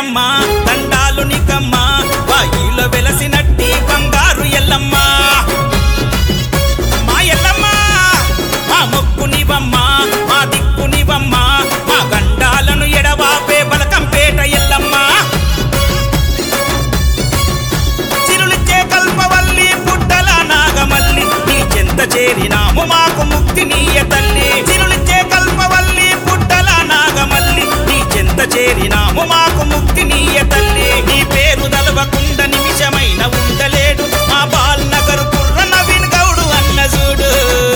మాయమ్మ దండాలు నికమ్మ వాయిలో వెలసినట్టి బంగారు ఎల్లమ్మ మా ఎల్లమ్మ మా మొక్కునివమ్మ మా దిక్కునివమ్మ మా గండాలను ఎడవాపే బలకంపేట ఎల్లమ్మ చిరులిచ్చే కల్పవల్లి పుట్టల నాగమల్లి నీ చెంత చేరినాము మాకు ముక్తి నీయ తల్లి చిరులిచ్చే కల్పవల్లి పుట్టల నాగమల్లి నీ చెంత చేరినాము మాకు ముక్తి నీయ తల్లి నీ పేరు దలవకుండ నిమిషమైన ఉండలేడు మా బాల్ నగరు కుర్ర నవీన్ గౌడు అన్న చూడు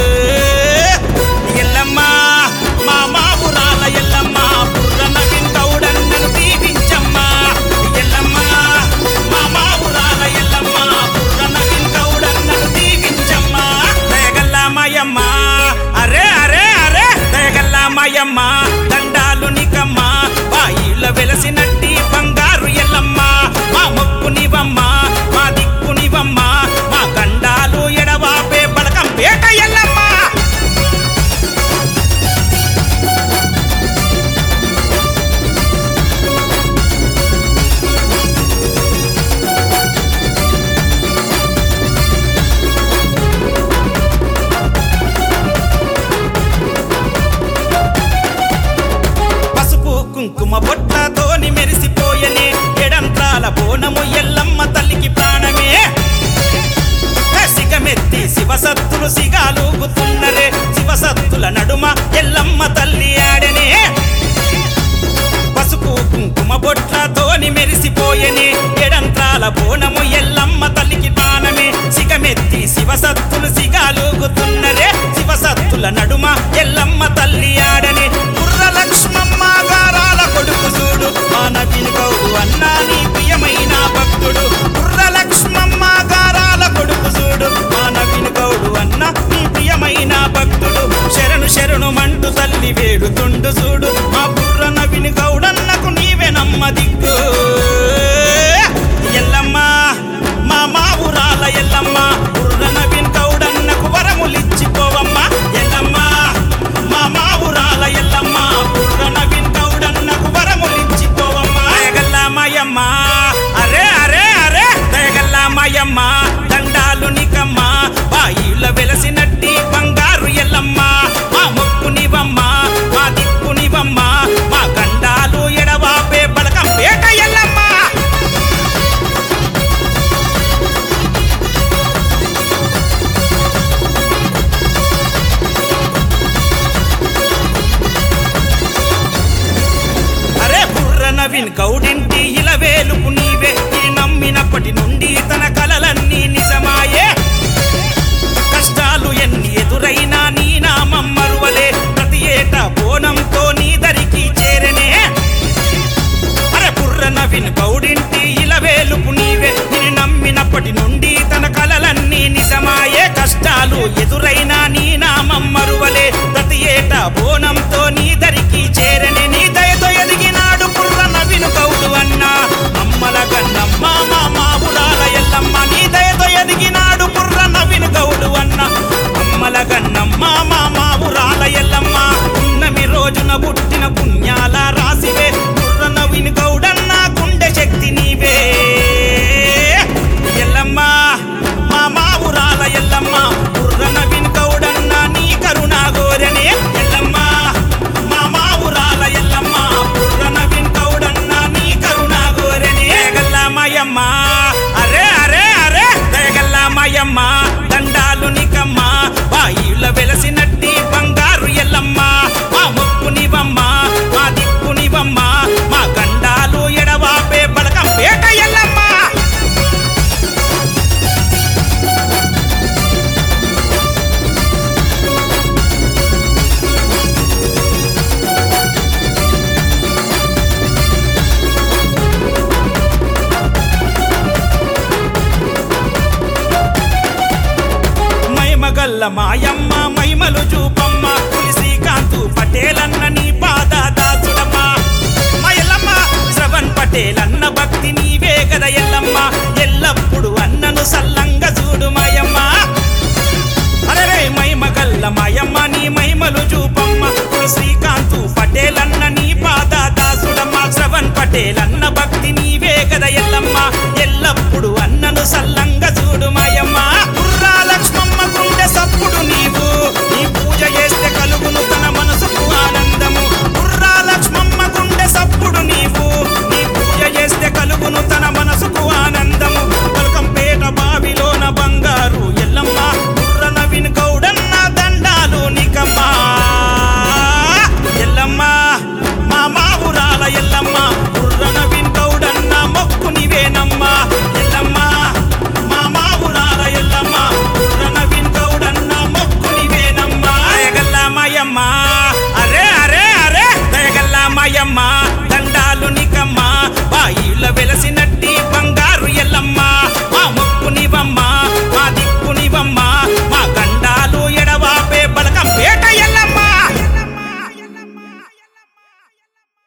ఎల్లమ్మ మా మావురాల ఎల్లమ్మ పుర్ర నవీన్ గౌడన్నను దీవించమ్మా ఎల్లమ్మ మా మావురాల ఎల్లమ్మ పుర్ర నవీన్ గౌడన్నను దీవించమ్మా దయగల్లా మాయమ్మ అరే అరే అరే దయగల్లా మాయమ్మ దండాలు నికమ్మ బాయిల వెలసినట్టి బంగారు ఎల్లమ్మ మా మొక్కునివమ్మ మా దిక్కునివమ్మ మా గండాలు ఎడవాపే బలకం పేట ఎల్లమ్మ పసుపు కుంకుమ బొట్లతోని మెరిసిపోయనే ఎడంత్రాల బోనము ఎల్లమ్మ తల్లికి ప్రాణమే సిగమెత్తి శివసత్తులు సిగాలూగుతున్నరే శివసత్తుల నడుమ ఎల్లమ్మ తల్లి ఆడనే పసుపు కుంకుమ బొట్లతోని మెరిసిపోయనే ఎడంత్రాల బోనము ఎల్లమ్మ తల్లికి ప్రాణమే సిగమెత్తి శివసత్తులు సిగాలూగుతున్నరే శివసత్తుల నడుమ ఎల్లమ్మ తల్లి ఆడని కుర్ర లక్ష్మమ్మ గారాల కొడుకు చూడు మానవిని గౌడు అన్నా నీ ప్రియమైన భక్తుడు కుర్ర లక్ష్మమ్మ గారాల కొడుకు చూడు మానవిని గౌడు అన్న నీ ప్రియమైన భక్తుడు శరణు శరణు మంటు తల్లి వేడుతుండు చూడు మా బుర్ర నవిని గౌడన్నకు నీవే నమ్మ దిక్కు ఎల్లమ్మ మా మా ఊరాల ఎల్లమ్మ బుర్ర నవీన్ గౌడన్నకు వరములిచ్చిపోవమ్మ ఎల్లమ్మ మా మా ఊరాల ఎల్లమ్మ బుర్ర నవీన్ గౌడన్నకు వరములిచ్చిపోవమ్మ దయగల్లా మాయమ్మ అరే అరే అరే దయగల్లా మాయమ్మ దండాలు నికమ్మ బాయిల వెలసినట్టి బంగారు ఎల్లమ్మ మా మొక్కునివమ్మ మా దిక్కునివమ్మ మా గండాలు ఎడవాపే బలకం పేట ఎల్లమ్మ అరే బుర్ర నవీన్ గౌడింటి ఇలవేలుపు నీవే ఈ నమ్మినప్పటి నుండి తన కలలన్నీ నిజమాయే కష్టాలు ఎన్ని ఎదురైనా నీ నామం మరువలే ప్రతి ఏటా బోనంతో నీ దరికి చేరనే అరే బుర్ర నవీన్ గౌడింటి ఇలవేలుపు నీవే నిన్ను నమ్మినప్పటి నుండి తన కలలన్నీ నిజమాయే కష్టాలు ఎదురైనా నీ నామం మరువలే ప్రతి ఏటా బోనంతో నీ దరికి చేరని నీ దయతో ఎదిగినాడు బుర్ర నవీన్ గౌడు అన్న అమ్మల గన్నమ్మ మా మావురాల ఎల్లమ్మ నీ దయతో ఎదిగినాడు బుర్ర నవీన్ గౌడు అన్న అమ్మల గన్నమ్మ మా మావురాల ఎల్లమ్మ ఉన్నమి రోజున పుట్టిన పుణ్యాల రాసివే బుర్ర నవీన్ గౌడన్న గుండె శక్తి నీవే ఎల్లమ్మ మా మావురాల ఎల్లమ్మ బుర్ర నవీన్ గౌడన్న నీ కరుణా గోరనే ఎల్లమ్మ మా మావురాల ఎల్లమ్మ బుర్ర నవీన్ గౌడన్న నీ కరుణా గోరనే దయగల్లా మాయమ్మ అరే అరే అరే దయగల్లా మాయమ్మ దండాలు నికమ్మ బాయిల వెలసినట్టి బంగారు ఎల్లమ్మ మా మొక్కునివమ్మ మా దిక్కునివమ్మ మా గండాలు ఎడవాపే బలకం పేట ఎల్లమ్మ మైమగల్ల మాయమ్మ